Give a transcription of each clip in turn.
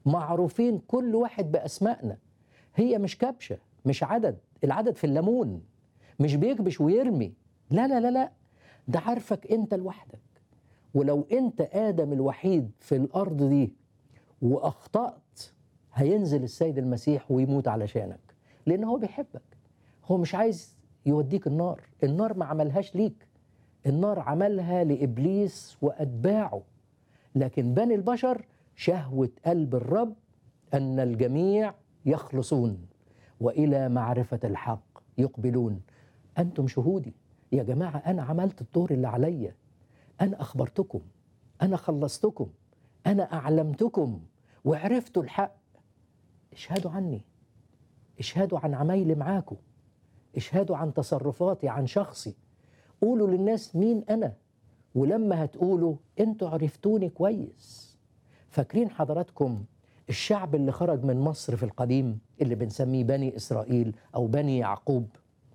معروفين كل واحد بأسمائنا هي مش كبشة مش عدد العدد في الليمون مش بيكبش ويرمي لا لا لا لا ده عارفك انت لوحدك ولو انت ادم الوحيد في الارض دي واخطات هينزل السيد المسيح ويموت علشانك لان هو بيحبك هو مش عايز يوديك النار النار ما عملهاش ليك النار عملها لابليس واتباعه لكن بني البشر شهوه قلب الرب ان الجميع يخلصون والى معرفه الحق يقبلون انتم شهودي يا جماعه انا عملت الدور اللي عليا انا اخبرتكم انا خلصتكم انا اعلمتكم وعرفتوا الحق اشهدوا عني اشهدوا عن عمايلي معاكم اشهدوا عن تصرفاتي عن شخصي قولوا للناس مين انا ولما هتقولوا انتوا عرفتوني كويس فاكرين حضراتكم الشعب اللي خرج من مصر في القديم اللي بنسميه بني اسرائيل او بني يعقوب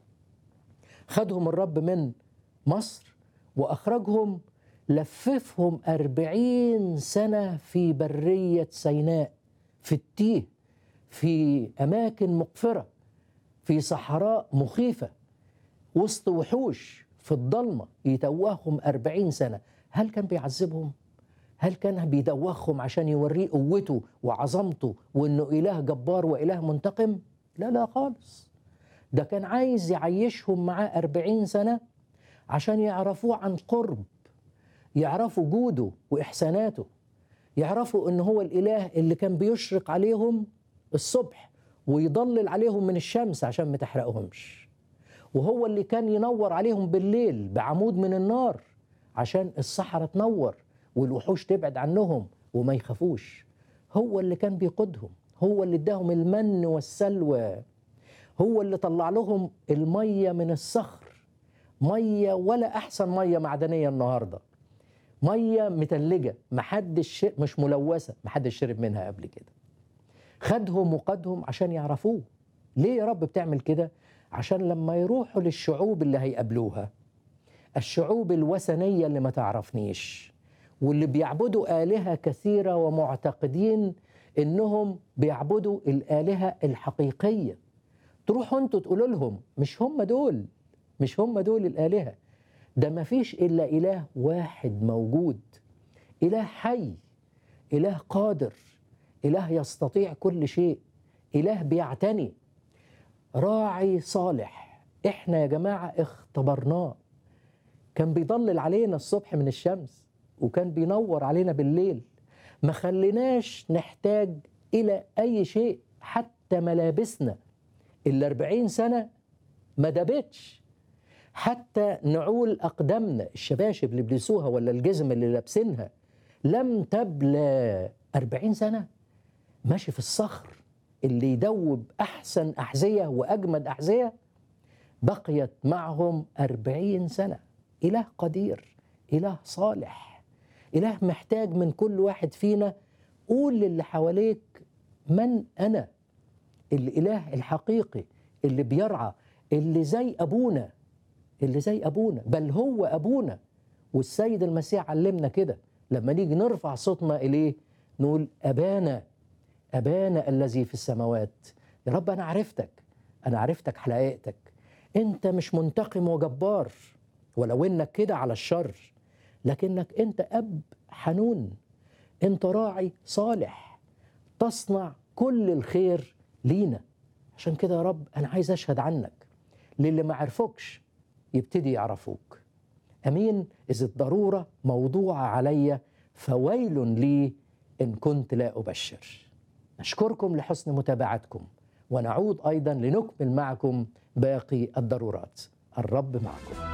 خدهم الرب من مصر واخرجهم لففهم أربعين سنة في برية سيناء في التيه في أماكن مقفرة في صحراء مخيفة وسط وحوش في الضلمة يتوههم أربعين سنة هل كان بيعذبهم؟ هل كان بيدوخهم عشان يوريه قوته وعظمته وإنه إله جبار وإله منتقم؟ لا لا خالص ده كان عايز يعيشهم معاه أربعين سنة عشان يعرفوه عن قرب يعرفوا جوده وإحساناته يعرفوا إن هو الإله اللي كان بيشرق عليهم الصبح ويضلل عليهم من الشمس عشان ما تحرقهمش وهو اللي كان ينور عليهم بالليل بعمود من النار عشان الصحراء تنور والوحوش تبعد عنهم وما يخافوش هو اللي كان بيقودهم هو اللي اداهم المن والسلوى هو اللي طلع لهم المية من الصخر مية ولا أحسن مية معدنية النهاردة مية متلجة محدش مش ملوثة محدش شرب منها قبل كده خدهم وقادهم عشان يعرفوه ليه يا رب بتعمل كده عشان لما يروحوا للشعوب اللي هيقابلوها الشعوب الوثنية اللي ما تعرفنيش واللي بيعبدوا آلهة كثيرة ومعتقدين إنهم بيعبدوا الآلهة الحقيقية تروحوا انتوا تقولوا لهم مش هم دول مش هم دول الآلهة ده ما فيش إلا إله واحد موجود إله حي إله قادر إله يستطيع كل شيء إله بيعتني راعي صالح إحنا يا جماعة اختبرناه كان بيضلل علينا الصبح من الشمس وكان بينور علينا بالليل ما خليناش نحتاج إلى أي شيء حتى ملابسنا الأربعين سنة ما دابتش حتى نعول أقدامنا الشباشب اللي بيلبسوها ولا الجزم اللي لابسينها لم تبلى أربعين سنة ماشي في الصخر اللي يدوب أحسن أحذية وأجمد أحذية بقيت معهم أربعين سنة إله قدير إله صالح إله محتاج من كل واحد فينا قول للي حواليك من أنا الإله الحقيقي اللي بيرعى اللي زي أبونا اللي زي أبونا بل هو أبونا والسيد المسيح علمنا كده لما نيجي نرفع صوتنا إليه نقول أبانا أبانا الذي في السماوات يا رب أنا عرفتك أنا عرفتك حقيقتك أنت مش منتقم وجبار ولو إنك كده على الشر لكنك أنت أب حنون أنت راعي صالح تصنع كل الخير لينا عشان كده يا رب أنا عايز أشهد عنك للي ما عرفوكش يبتدي يعرفوك أمين إذ الضرورة موضوعة عليا فويل لي إن كنت لا أبشر نشكركم لحسن متابعتكم ونعود أيضا لنكمل معكم باقي الضرورات الرب معكم